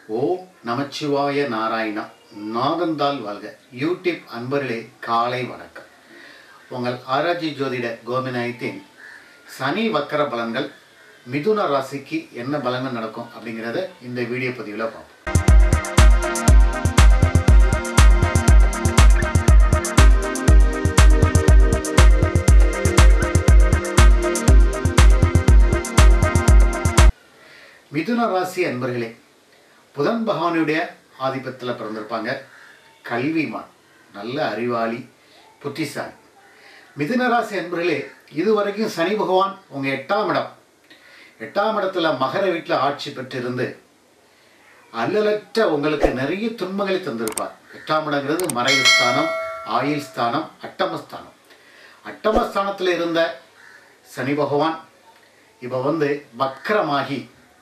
ஓ நமச்சிவாய நாராயணா நாதந்தால் வாழ்க யூடியூப் அன்பர்களே காலை வணக்கம் உங்கள் ஆராய்ச்சி ஜோதிட கோபிநாயத்தின் சனி வக்கர பலன்கள் மிதுன ராசிக்கு என்ன பலன்கள் நடக்கும் அப்படிங்கிறத இந்த வீடியோ பதிவில் பார்ப்போம் மிதுன ராசி அன்பர்களே புதன் பகவானுடைய ஆதிபத்தில் பிறந்திருப்பாங்க கல்விமான் நல்ல அறிவாளி புத்திசாலி மிதுன ராசி அன்பர்களே இதுவரைக்கும் சனி பகவான் உங்கள் எட்டாம் இடம் எட்டாம் இடத்துல மகர வீட்டில் ஆட்சி பெற்றிருந்து அல்லலற்ற உங்களுக்கு நிறைய துன்பங்களை தந்திருப்பார் எட்டாம் இடங்கிறது மறைவு ஸ்தானம் ஆயுள் ஸ்தானம் அட்டமஸ்தானம் அட்டமஸ்தானத்தில் இருந்த சனி பகவான் இப்போ வந்து வக்கரமாகி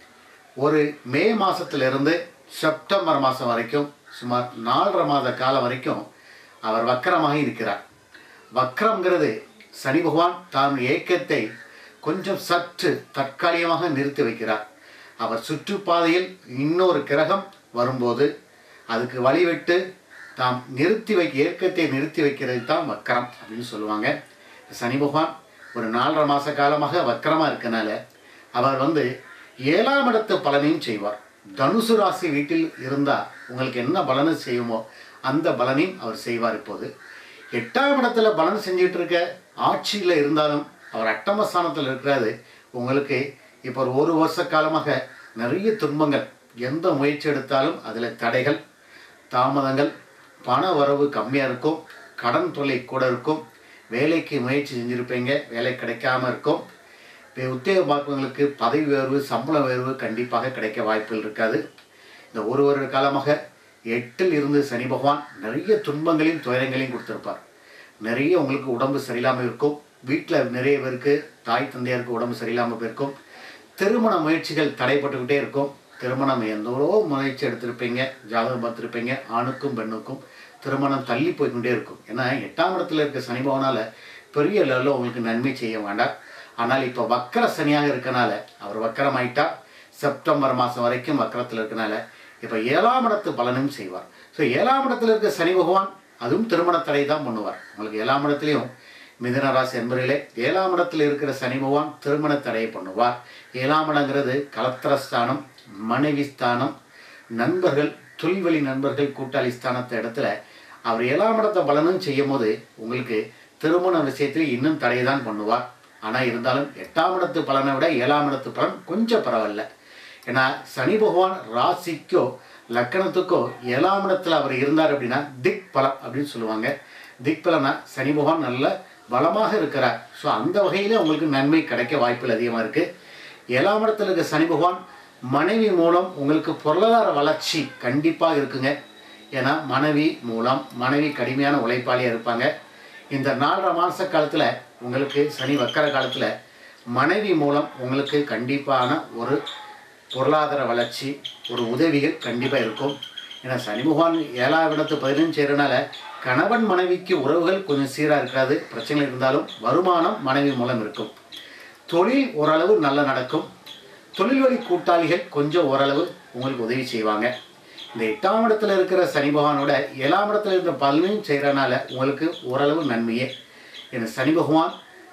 ஒரு மே மாதத்திலிருந்து செப்டம்பர் மாதம் வரைக்கும் சுமார் நாலரை மாத காலம் வரைக்கும் அவர் வக்கரமாக இருக்கிறார் வக்கரம்ங்கிறது சனி பகவான் தான் ஏக்கத்தை கொஞ்சம் சற்று தற்காலிகமாக நிறுத்தி வைக்கிறார் அவர் சுற்றுப்பாதையில் இன்னொரு கிரகம் வரும்போது அதுக்கு வழிவிட்டு தாம் நிறுத்தி வைக்க ஏக்கத்தை நிறுத்தி வைக்கிறது தான் வக்கரம் அப்படின்னு சொல்லுவாங்க சனி பகவான் ஒரு நாலரை மாத காலமாக வக்கரமாக இருக்கனால அவர் வந்து ஏழாம் இடத்து பலனையும் செய்வார் தனுசு ராசி வீட்டில் இருந்தால் உங்களுக்கு என்ன பலனை செய்யுமோ அந்த பலனையும் அவர் செய்வார் இப்போது எட்டாம் இடத்துல பலன் செஞ்சுட்டு இருக்க ஆட்சியில் இருந்தாலும் அவர் அட்டமஸ்தானத்தில் இருக்கிறது உங்களுக்கு இப்போ ஒரு ஒரு வருஷ காலமாக நிறைய துன்பங்கள் எந்த முயற்சி எடுத்தாலும் அதில் தடைகள் தாமதங்கள் பண வரவு கம்மியாக இருக்கும் கடன் தொல்லை கூட இருக்கும் வேலைக்கு முயற்சி செஞ்சுருப்பீங்க வேலை கிடைக்காம இருக்கும் இப்போ உத்தியோகம் பார்ப்பவங்களுக்கு பதவி உயர்வு சம்பள உயர்வு கண்டிப்பாக கிடைக்க வாய்ப்புகள் இருக்காது இந்த ஒரு வருட காலமாக எட்டில் இருந்து சனி பகவான் நிறைய துன்பங்களையும் துயரங்களையும் கொடுத்துருப்பார் நிறைய உங்களுக்கு உடம்பு சரியில்லாமல் இருக்கும் வீட்டில் நிறைய பேருக்கு தாய் தந்தையாருக்கு உடம்பு சரியில்லாமல் போயிருக்கும் திருமண முயற்சிகள் தடைப்பட்டுக்கிட்டே இருக்கும் திருமணம் எந்தோ முயற்சி எடுத்திருப்பீங்க ஜாதகம் பார்த்துருப்பீங்க ஆணுக்கும் பெண்ணுக்கும் திருமணம் தள்ளி போய்க்கொண்டே இருக்கும் ஏன்னா எட்டாம் இடத்துல இருக்க சனி பகவானால் பெரிய லெவலில் உங்களுக்கு நன்மை செய்ய வேண்டாம் ஆனால் இப்போ வக்கர சனியாக இருக்கனால அவர் வக்கரம் ஆயிட்டா செப்டம்பர் மாதம் வரைக்கும் வக்கரத்தில் இருக்கனால இப்போ ஏழாம் இடத்து பலனும் செய்வார் ஸோ ஏழாம் இடத்துல இருக்க சனி பகவான் அதுவும் திருமண தடை தான் பண்ணுவார் உங்களுக்கு ஏழாம் இடத்துலையும் மிதன ராசி என்பர்களே ஏழாம் இடத்துல இருக்கிற சனி பகவான் திருமண தடையை பண்ணுவார் ஏழாம் இடங்கிறது கலத்திரஸ்தானம் மனைவி ஸ்தானம் நண்பர்கள் தொல்வெளி நண்பர்கள் கூட்டாளி ஸ்தானத்த இடத்துல அவர் ஏழாம் இடத்த பலனும் செய்யும் போது உங்களுக்கு திருமண விஷயத்தில் இன்னும் தடையை தான் பண்ணுவார் ஆனால் இருந்தாலும் எட்டாம் இடத்து பலனை விட ஏழாம் இடத்து பலன் கொஞ்சம் பரவாயில்ல ஏன்னா சனி பகவான் ராசிக்கோ லக்கணத்துக்கோ ஏழாம் இடத்துல அவர் இருந்தார் அப்படின்னா திக் பலம் அப்படின்னு சொல்லுவாங்க திக் பலனா சனி பகவான் நல்ல பலமாக இருக்கிறார் ஸோ அந்த வகையில் உங்களுக்கு நன்மை கிடைக்க வாய்ப்புகள் அதிகமாக இருக்குது ஏழாம் இடத்துல இருக்க சனி பகவான் மனைவி மூலம் உங்களுக்கு பொருளாதார வளர்ச்சி கண்டிப்பாக இருக்குங்க ஏன்னா மனைவி மூலம் மனைவி கடுமையான உழைப்பாளியாக இருப்பாங்க இந்த நாலரை மாத காலத்தில் உங்களுக்கு சனி வக்கர காலத்தில் மனைவி மூலம் உங்களுக்கு கண்டிப்பான ஒரு பொருளாதார வளர்ச்சி ஒரு உதவிகள் கண்டிப்பாக இருக்கும் ஏன்னா சனி பகவான் ஏழாவது இடத்து பதினஞ்சு செய்கிறனால கணவன் மனைவிக்கு உறவுகள் கொஞ்சம் சீராக இருக்காது பிரச்சனை இருந்தாலும் வருமானம் மனைவி மூலம் இருக்கும் தொழில் ஓரளவு நல்லா நடக்கும் தொழில் வழி கூட்டாளிகள் கொஞ்சம் ஓரளவு உங்களுக்கு உதவி செய்வாங்க இந்த எட்டாம் இடத்துல இருக்கிற சனி பகவானோட ஏழாம் இடத்துல இருக்கிற பலனையும் செய்கிறனால உங்களுக்கு ஓரளவு நன்மையே ஏன்னா சனி பகவான்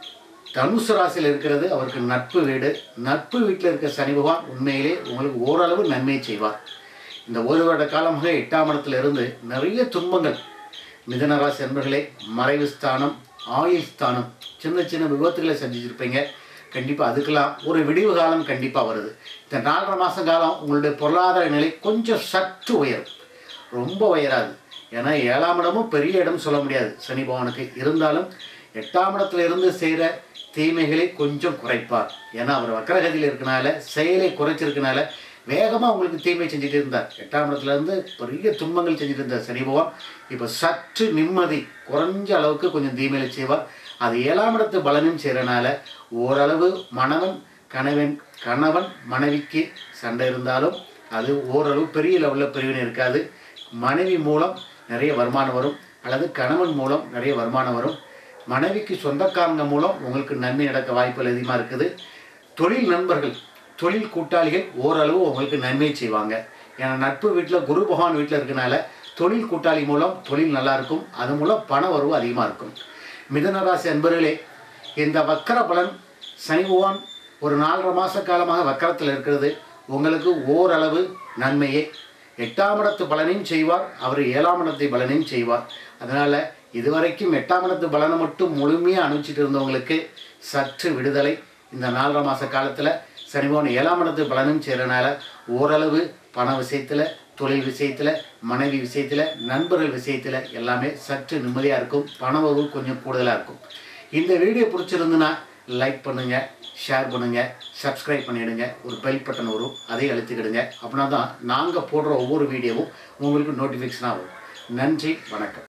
தனுசு ராசியில் இருக்கிறது அவருக்கு நட்பு வீடு நட்பு வீட்டில் இருக்க சனி பகவான் உண்மையிலே உங்களுக்கு ஓரளவு நன்மையை செய்வார் இந்த ஒரு வருட காலமாக எட்டாம் இடத்துல இருந்து நிறைய துன்பங்கள் மிதனராசி அன்பர்களே மறைவு ஸ்தானம் ஆயுள் ஸ்தானம் சின்ன சின்ன விபத்துகளை செஞ்சுருப்பீங்க கண்டிப்பாக அதுக்கெல்லாம் ஒரு விடிவு காலம் கண்டிப்பாக வருது இந்த நாலரை மாதம் காலம் உங்களுடைய பொருளாதார நிலை கொஞ்சம் சற்று உயரும் ரொம்ப உயராது ஏன்னா ஏழாம் இடமும் பெரிய இடம் சொல்ல முடியாது சனி பகவானுக்கு இருந்தாலும் எட்டாம் இடத்துல இருந்து செய்கிற தீமைகளை கொஞ்சம் குறைப்பார் ஏன்னா அவர் வக்கரகதியில் இருக்கனால செயலை குறைச்சிருக்கனால வேகமாக உங்களுக்கு தீமை செஞ்சுட்டு இருந்தார் எட்டாம் இடத்துல இருந்து பெரிய துன்பங்கள் செஞ்சுட்டு இருந்தார் சனி பகவான் இப்போ சற்று நிம்மதி குறைஞ்ச அளவுக்கு கொஞ்சம் தீமையை செய்வார் அது ஏழாம் இடத்து பலனும் செய்கிறனால ஓரளவு மணவன் கணவன் கணவன் மனைவிக்கு சண்டை இருந்தாலும் அது ஓரளவு பெரிய லெவலில் பிரிவினை இருக்காது மனைவி மூலம் நிறைய வருமானம் வரும் அல்லது கணவன் மூலம் நிறைய வருமானம் வரும் மனைவிக்கு சொந்தக்காரங்க மூலம் உங்களுக்கு நன்மை நடக்க வாய்ப்புகள் அதிகமாக இருக்குது தொழில் நண்பர்கள் தொழில் கூட்டாளிகள் ஓரளவு உங்களுக்கு நன்மை செய்வாங்க ஏன்னா நட்பு வீட்டில் குரு பகவான் வீட்டில் இருக்கனால தொழில் கூட்டாளி மூலம் தொழில் நல்லா இருக்கும் அது மூலம் பண வரவு அதிகமாக இருக்கும் மிதனராசி அன்பர்களே இந்த வக்கர பலன் சனி பகவான் ஒரு நாலரை மாத காலமாக வக்கரத்தில் இருக்கிறது உங்களுக்கு ஓரளவு நன்மையே எட்டாம் இடத்து பலனையும் செய்வார் அவர் ஏழாம் இடத்து பலனையும் செய்வார் அதனால் இதுவரைக்கும் எட்டாம் இடத்து பலனை மட்டும் முழுமையாக அனுப்பிச்சிட்டு இருந்தவங்களுக்கு சற்று விடுதலை இந்த நாலரை மாத காலத்தில் சனிபவன் ஏழாம் இடத்து பலனும் செய்கிறனால ஓரளவு பண விஷயத்தில் தொழில் விஷயத்தில் மனைவி விஷயத்தில் நண்பர்கள் விஷயத்தில் எல்லாமே சற்று நிம்மதியாக இருக்கும் பணவரவு கொஞ்சம் கூடுதலாக இருக்கும் இந்த வீடியோ பிடிச்சிருந்துன்னா லைக் பண்ணுங்கள் ஷேர் பண்ணுங்கள் சப்ஸ்கிரைப் பண்ணிவிடுங்க ஒரு பெல் பட்டன் வரும் அதை அழுத்திக்கிடுங்க அப்படின்னா தான் நாங்கள் போடுற ஒவ்வொரு வீடியோவும் உங்களுக்கு நோட்டிஃபிகேஷனாக வரும் நன்றி வணக்கம்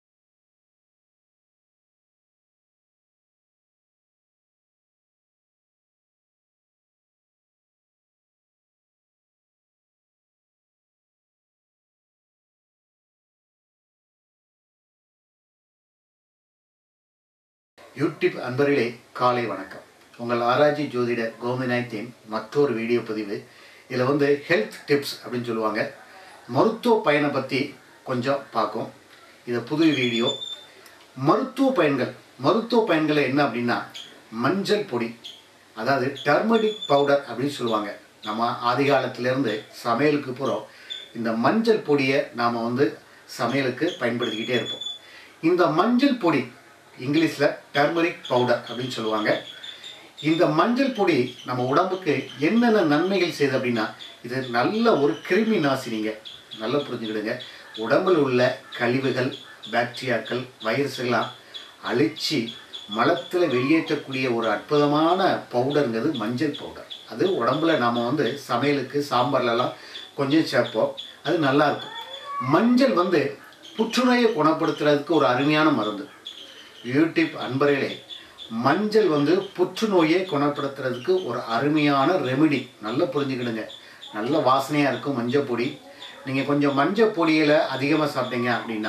யூடியூப் அன்பர்களே காலை வணக்கம் உங்கள் ஆராய்ச்சி ஜோதிடர் கோவிநாயத்தின் மற்றொரு வீடியோ பதிவு இதில் வந்து ஹெல்த் டிப்ஸ் அப்படின்னு சொல்லுவாங்க மருத்துவ பயனை பற்றி கொஞ்சம் பார்க்கும் இது புது வீடியோ மருத்துவ பயன்கள் மருத்துவ பயன்கள் என்ன அப்படின்னா மஞ்சள் பொடி அதாவது டர்மரிக் பவுடர் அப்படின்னு சொல்லுவாங்க நம்ம ஆதி காலத்திலேருந்து சமையலுக்கு போகிறோம் இந்த மஞ்சள் பொடியை நாம் வந்து சமையலுக்கு பயன்படுத்திக்கிட்டே இருப்போம் இந்த மஞ்சள் பொடி இங்கிலீஷில் டர்மரிக் பவுடர் அப்படின்னு சொல்லுவாங்க இந்த மஞ்சள் பொடி நம்ம உடம்புக்கு என்னென்ன நன்மைகள் செய்யுது அப்படின்னா இது நல்ல ஒரு கிருமி நாசினிங்க நல்லா புரிஞ்சுக்கிடுங்க உடம்பில் உள்ள கழிவுகள் பாக்டீரியாக்கள் வைரஸ்லாம் அழிச்சு மலத்தில் வெளியேற்றக்கூடிய ஒரு அற்புதமான பவுடருங்கிறது மஞ்சள் பவுடர் அது உடம்புல நாம் வந்து சமையலுக்கு சாம்பார்லலாம் கொஞ்சம் சேர்ப்போம் அது நல்லா இருக்கும் மஞ்சள் வந்து புற்றுநோயை குணப்படுத்துறதுக்கு ஒரு அருமையான மருந்து யூடியூப் அன்பர்களே மஞ்சள் வந்து புற்றுநோயை குணப்படுத்துறதுக்கு ஒரு அருமையான ரெமிடி நல்லா புரிஞ்சுக்கிடுங்க நல்ல வாசனையாக இருக்கும் மஞ்சள் பொடி நீங்கள் கொஞ்சம் மஞ்சள் பொடியில் அதிகமாக சாப்பிட்டீங்க அப்படின்னா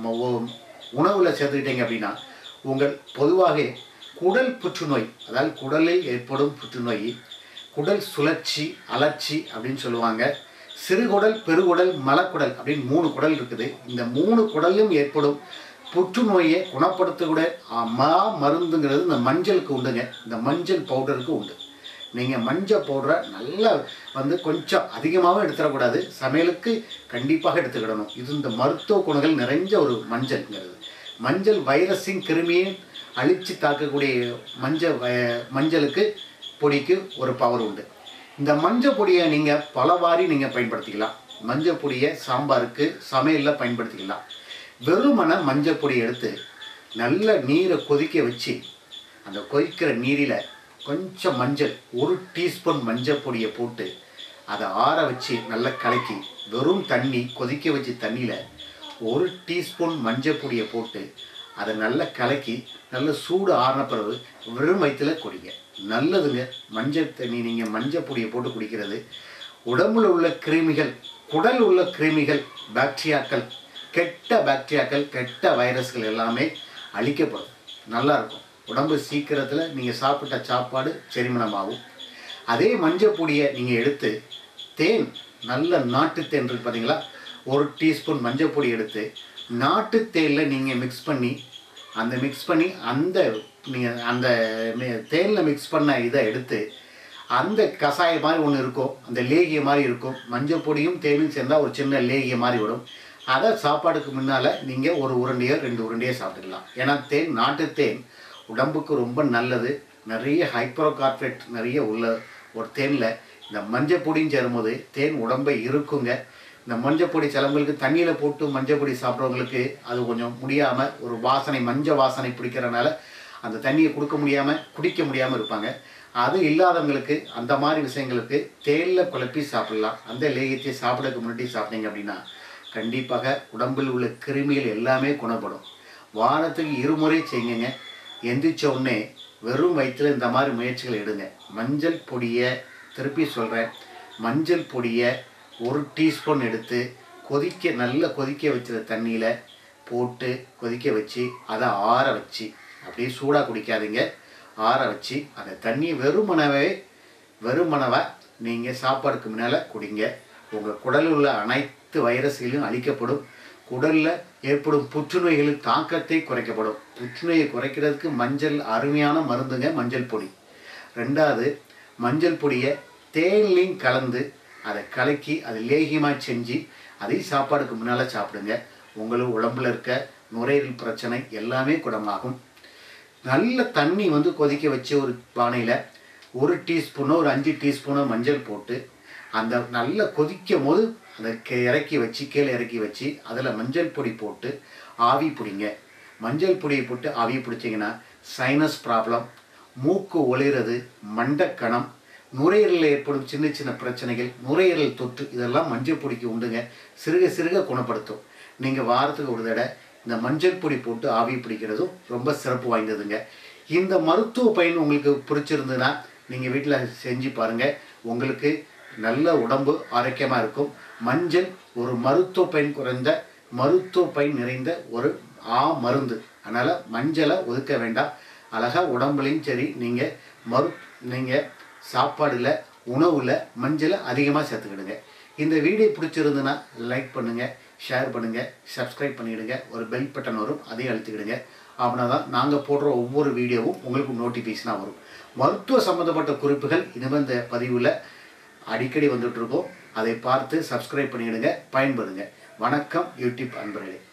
உணவில் சேர்த்துக்கிட்டீங்க அப்படின்னா உங்கள் பொதுவாக குடல் புற்றுநோய் அதாவது குடலில் ஏற்படும் புற்றுநோய் குடல் சுழற்சி அலர்ச்சி அப்படின்னு சொல்லுவாங்க சிறுகுடல் பெருகுடல் மலக்குடல் அப்படின்னு மூணு குடல் இருக்குது இந்த மூணு குடலும் ஏற்படும் புற்றுநோயை குணப்படுத்தக்கூடிய மா மருந்துங்கிறது இந்த மஞ்சளுக்கு உண்டுங்க இந்த மஞ்சள் பவுடருக்கு உண்டு நீங்கள் மஞ்சள் பவுடரை நல்லா வந்து கொஞ்சம் அதிகமாகவும் எடுத்துடக்கூடாது சமையலுக்கு கண்டிப்பாக எடுத்துக்கிடணும் இது இந்த மருத்துவ குணங்கள் நிறைஞ்ச ஒரு மஞ்சள்ங்கிறது மஞ்சள் வைரஸின் கிருமியை அழித்து தாக்கக்கூடிய மஞ்சள் வ- மஞ்சளுக்கு பொடிக்கு ஒரு பவர் உண்டு இந்த மஞ்சள் பொடியை நீங்கள் பலவாரி நீங்கள் பயன்படுத்திக்கலாம் மஞ்சள் பொடியை சாம்பாருக்கு சமையலில் பயன்படுத்திக்கலாம் வெறுமன மஞ்சள் பொடி எடுத்து நல்ல நீரை கொதிக்க வச்சு அந்த கொதிக்கிற நீரில் கொஞ்சம் மஞ்சள் ஒரு டீஸ்பூன் மஞ்சள் பொடியை போட்டு அதை ஆற வச்சு நல்லா கலக்கி வெறும் தண்ணி கொதிக்க வச்சு தண்ணியில் ஒரு டீஸ்பூன் மஞ்சள் பொடியை போட்டு அதை நல்லா கலக்கி நல்ல சூடு ஆறின பிறகு வெறும் வயிற்றுல குடிங்க நல்லதுங்க மஞ்சள் தண்ணி நீங்கள் மஞ்சள் பொடியை போட்டு குடிக்கிறது உடம்புல உள்ள கிருமிகள் குடல் உள்ள கிருமிகள் பாக்டீரியாக்கள் கெட்ட பாக்டீரியாக்கள் கெட்ட வைரஸ்கள் எல்லாமே அழிக்கப்படும் நல்லா இருக்கும் உடம்பு சீக்கிரத்தில் நீங்கள் சாப்பிட்ட சாப்பாடு செரிமனமாகும் அதே மஞ்சள் பொடியை நீங்கள் எடுத்து தேன் நல்ல நாட்டு தேன் இருக்கு பார்த்தீங்களா ஒரு டீஸ்பூன் மஞ்சள் பொடி எடுத்து நாட்டு தேனில் நீங்கள் மிக்ஸ் பண்ணி அந்த மிக்ஸ் பண்ணி அந்த நீங்கள் அந்த தேனில் மிக்ஸ் பண்ண இதை எடுத்து அந்த கஷாய மாதிரி ஒன்று இருக்கும் அந்த லேகிய மாதிரி இருக்கும் மஞ்சள் பொடியும் தேனும் சேர்ந்தால் ஒரு சின்ன லேகிய மாதிரி வரும் அதை சாப்பாடுக்கு முன்னால் நீங்கள் ஒரு உருண்டையோ ரெண்டு உருண்டையோ சாப்பிட்டுக்கலாம் ஏன்னா தேன் நாட்டு தேன் உடம்புக்கு ரொம்ப நல்லது நிறைய ஹைப்ரோ கார்பரேட் நிறைய உள்ள ஒரு தேனில் இந்த மஞ்சள் பொடியும் சேரும்போது தேன் உடம்பை இருக்குங்க இந்த மஞ்சள் பொடி சிலவங்களுக்கு தண்ணியில் போட்டு மஞ்சள் பொடி சாப்பிட்றவங்களுக்கு அது கொஞ்சம் முடியாமல் ஒரு வாசனை மஞ்சள் வாசனை பிடிக்கிறனால அந்த தண்ணியை கொடுக்க முடியாமல் குடிக்க முடியாமல் இருப்பாங்க அது இல்லாதவங்களுக்கு அந்த மாதிரி விஷயங்களுக்கு தேனில் குழப்பி சாப்பிடலாம் அந்த லேகியத்தை சாப்பிடறதுக்கு முன்னாடி சாப்பிட்டீங்க அப்படின்னா கண்டிப்பாக உடம்பில் உள்ள கிருமிகள் எல்லாமே குணப்படும் வாரத்துக்கு இருமுறை செய்யுங்க எந்திரிச்ச உடனே வெறும் வயிற்றில் இந்த மாதிரி முயற்சிகள் எடுங்க மஞ்சள் பொடியை திருப்பி சொல்கிறேன் மஞ்சள் பொடியை ஒரு டீஸ்பூன் எடுத்து கொதிக்க நல்ல கொதிக்க வச்சிருக்க தண்ணியில் போட்டு கொதிக்க வச்சு அதை ஆற வச்சு அப்படியே சூடாக குடிக்காதீங்க ஆற வச்சு அந்த தண்ணியை வெறுமனவே வெறுமனவை நீங்கள் சாப்பாடுக்கு முன்னால் குடிங்க உங்கள் குடலில் உள்ள அனைத்து வைரஸ்களையும் அழிக்கப்படும் குடலில் ஏற்படும் புற்றுநோய்களின் தாக்கத்தை குறைக்கப்படும் புற்றுநோயை குறைக்கிறதுக்கு மஞ்சள் அருமையான மருந்துங்க மஞ்சள் பொடி ரெண்டாவது மஞ்சள் பொடியை தேன்லையும் கலந்து அதை கலக்கி அதை லேகியமாக செஞ்சு அதை சாப்பாடுக்கு முன்னால் சாப்பிடுங்க உங்களுக்கு உடம்புல இருக்க நுரையீரல் பிரச்சனை எல்லாமே குணமாகும் நல்ல தண்ணி வந்து கொதிக்க வச்சு ஒரு பானையில் ஒரு டீஸ்பூனோ ஒரு அஞ்சு டீஸ்பூனோ மஞ்சள் போட்டு அந்த நல்லா கொதிக்கும் போது அதை கே- இறக்கி வச்சு கீழே இறக்கி வச்சு அதில் மஞ்சள் பொடி போட்டு ஆவி பிடிங்க மஞ்சள் பொடியை போட்டு ஆவி பிடிச்சிங்கன்னா சைனஸ் ப்ராப்ளம் மூக்கு ஒளிறது மண்டக்கணம் நுரையீரலில் ஏற்படும் சின்ன சின்ன பிரச்சனைகள் நுரையீரல் தொற்று இதெல்லாம் மஞ்சள் பொடிக்கு உண்டுங்க சிறுக சிறுக குணப்படுத்தும் நீங்கள் வாரத்துக்கு ஒரு தடவை இந்த மஞ்சள் பொடி போட்டு ஆவி பிடிக்கிறதும் ரொம்ப சிறப்பு வாய்ந்ததுங்க இந்த மருத்துவ பயன் உங்களுக்கு பிடிச்சிருந்ததுன்னா நீங்கள் வீட்டில் செஞ்சு பாருங்கள் உங்களுக்கு நல்ல உடம்பு ஆரோக்கியமாக இருக்கும் மஞ்சள் ஒரு மருத்துவ பயன் குறைந்த மருத்துவ பயன் நிறைந்த ஒரு ஆ மருந்து அதனால் மஞ்சளை ஒதுக்க வேண்டாம் அழகாக உடம்புலையும் சரி நீங்கள் மரு நீங்கள் சாப்பாடில் உணவில் மஞ்சளை அதிகமாக சேர்த்துக்கிடுங்க இந்த வீடியோ பிடிச்சிருந்துன்னா லைக் பண்ணுங்கள் ஷேர் பண்ணுங்கள் சப்ஸ்கிரைப் பண்ணிவிடுங்க ஒரு பெல் பட்டன் வரும் அதையும் அழுத்திக்கிடுங்க அப்படின்னா தான் நாங்கள் போடுற ஒவ்வொரு வீடியோவும் உங்களுக்கு நோட்டிஃபிகேஷனாக வரும் மருத்துவ சம்மந்தப்பட்ட குறிப்புகள் இனிமேல் இந்த பதிவில் அடிக்கடி வந்துட்டு இருக்கோம் அதை பார்த்து சப்ஸ்கிரைப் பண்ணிவிடுங்க பயன்படுங்க வணக்கம் யூடியூப் அன்பர்களே